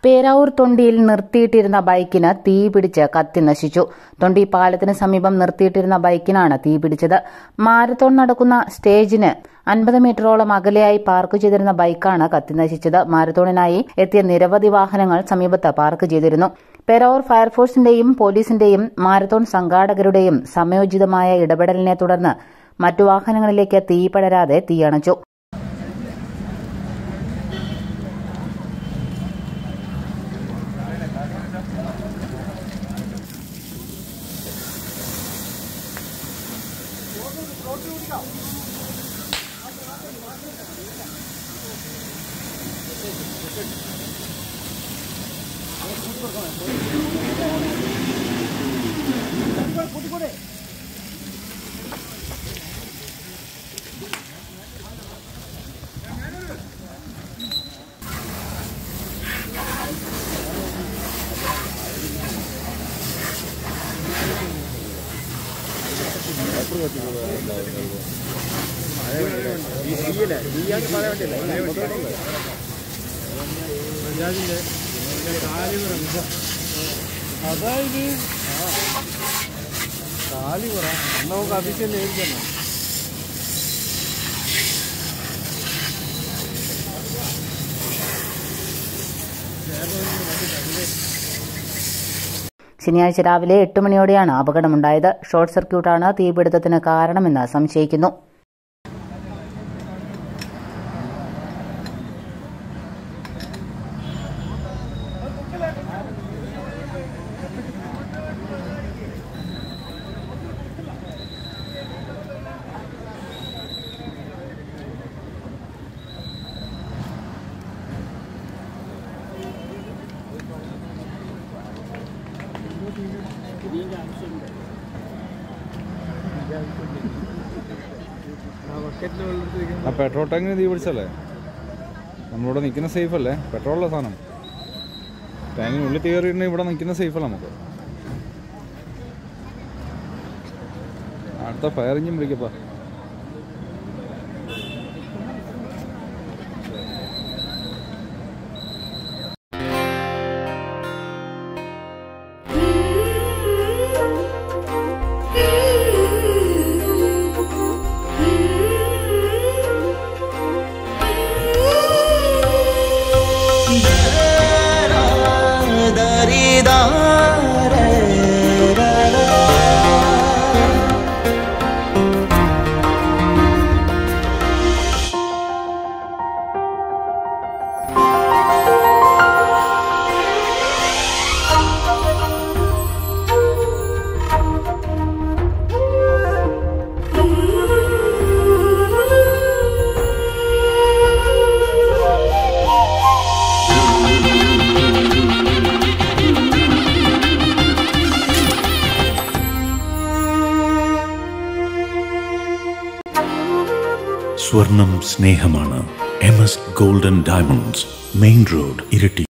പേരാവൂർ തൊണ്ടിയിൽ നിർത്തിയിട്ടിരുന്ന ബൈക്കിന് തീ പിടിച്ച് കത്തി നശിച്ചു തൊണ്ടി പാലത്തിന് സമീപം നിർത്തിയിട്ടിരുന്ന ബൈക്കിനാണ് തീ പിടിച്ചത് മാരത്തോൺ നടക്കുന്ന സ്റ്റേജിന് അൻപത് മീറ്ററോളം അകലെയായി പാർക്ക് ചെയ്തിരുന്ന ബൈക്കാണ് കത്തി നശിച്ചത് മാരത്തോണിനായി എത്തിയ നിരവധി വാഹനങ്ങൾ സമീപത്ത് പാർക്ക് ചെയ്തിരുന്നു പേരാവൂർ ഫയർഫോഴ്സിന്റെയും പോലീസിന്റെയും മാരത്തോൺ സംഘാടകരുടെയും സമയോചിതമായ ഇടപെടലിനെ തുടർന്ന് മറ്റു വാഹനങ്ങളിലേക്ക് തീ പടരാതെ തീയണച്ചു അതായത് കാലി പറ നമുക്ക് അതിക്ക് നേരിടണം ശനിയാഴ്ച രാവിലെ എട്ട് മണിയോടെയാണ് അപകടമുണ്ടായത് ഷോർട്ട് സർക്യൂട്ടാണ് തീപിടുത്തത്തിന് കാരണമെന്ന് സംശയിക്കുന്നു ആ ബക്കറ്റിൽ വെള്ളത്തിരിക്കുന്ന ആ പെട്രോൾ ടാങ്കിന് തീ പിടിച്ചല്ലേ നമ്മളിവിടെ നിൽക്കുന്ന സേഫ് അല്ലേ പെട്രോളുള്ള സാധനം ടാങ്കിനുള്ളിൽ തീ കയറിയിട്ടുണ്ടെങ്കിൽ ഇവിടെ നിൽക്കുന്ന സേഫ് അല്ല നമുക്ക് അടുത്ത ഫയർ എഞ്ചിൻ വിളിക്കപ്പാ സ്വർണം സ്നേഹമാണ് M S golden diamonds main road ഇരട്ടി